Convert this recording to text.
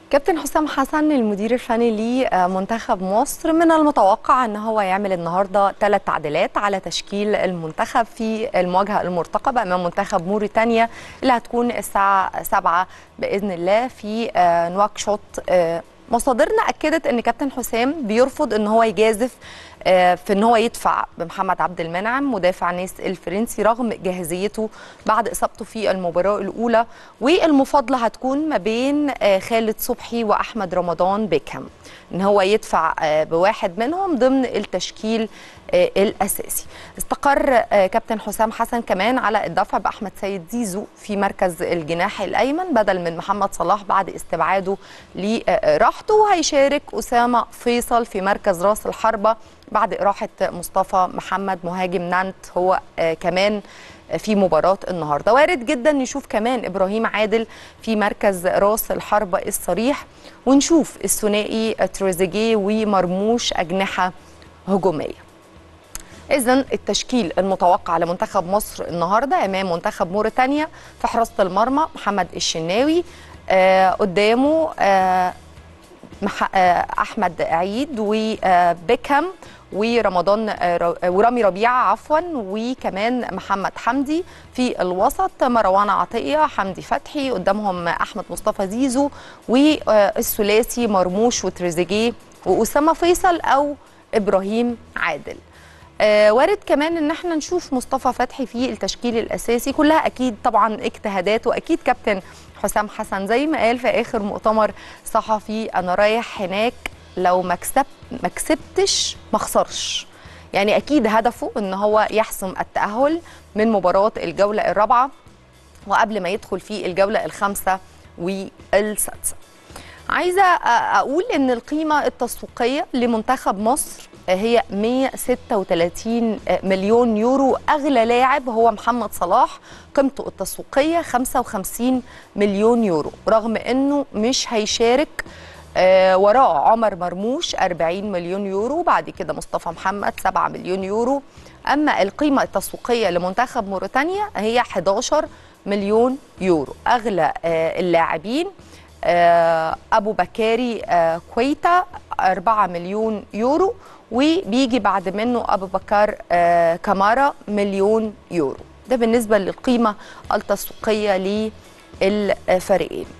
كابتن حسام حسن المدير الفني لمنتخب مصر من المتوقع ان هو يعمل النهارده ثلاث تعديلات على تشكيل المنتخب في المواجهه المرتقبه امام منتخب موريتانيا اللي هتكون الساعه 7 باذن الله في نواكشوط مصادرنا اكدت ان كابتن حسام بيرفض ان هو يجازف في ان هو يدفع بمحمد عبد المنعم مدافع نيس الفرنسي رغم جاهزيته بعد اصابته في المباراه الاولى والمفاضله هتكون ما بين خالد صبحي واحمد رمضان بيكهام ان هو يدفع بواحد منهم ضمن التشكيل الاساسي استقر كابتن حسام حسن كمان على الدفع باحمد سيد زيزو في مركز الجناح الايمن بدل من محمد صلاح بعد استبعاده لراحته وهيشارك اسامه فيصل في مركز راس الحربه بعد اراحه مصطفى محمد مهاجم نانت هو كمان في مباراة النهاردة وارد جدا نشوف كمان إبراهيم عادل في مركز راس الحربة الصريح ونشوف الثنائي تريزيجيه ومرموش أجنحة هجومية إذا التشكيل المتوقع لمنتخب مصر النهارده أمام منتخب موريتانيا في حراسة المرمى محمد الشناوي آه قدامه آه أحمد عيد وبيكهام ورمضان ورامي ربيعه عفوا وكمان محمد حمدي في الوسط مروان عطيه حمدي فتحي قدامهم احمد مصطفى زيزو والثلاثي مرموش وتريزيجيه واسامه فيصل او ابراهيم عادل آه وارد كمان ان احنا نشوف مصطفى فتحي في التشكيل الاساسي كلها اكيد طبعا اجتهادات واكيد كابتن حسام حسن زي ما قال في اخر مؤتمر صحفي انا رايح هناك لو ما كسبت ما كسبتش ما اخسرش يعني اكيد هدفه ان هو يحسم التاهل من مباراه الجوله الرابعه وقبل ما يدخل في الجوله الخامسه والسادسه عايزه اقول ان القيمه التسويقيه لمنتخب مصر هي 136 مليون يورو اغلى لاعب هو محمد صلاح قيمته التسويقيه 55 مليون يورو رغم انه مش هيشارك آه وراء عمر مرموش 40 مليون يورو بعد كده مصطفى محمد 7 مليون يورو اما القيمه التسويقيه لمنتخب موريتانيا هي 11 مليون يورو اغلى آه اللاعبين آه ابو بكاري آه كويتا 4 مليون يورو وبيجي بعد منه ابو بكر آه كمارا مليون يورو ده بالنسبه للقيمه التسويقيه للفريقين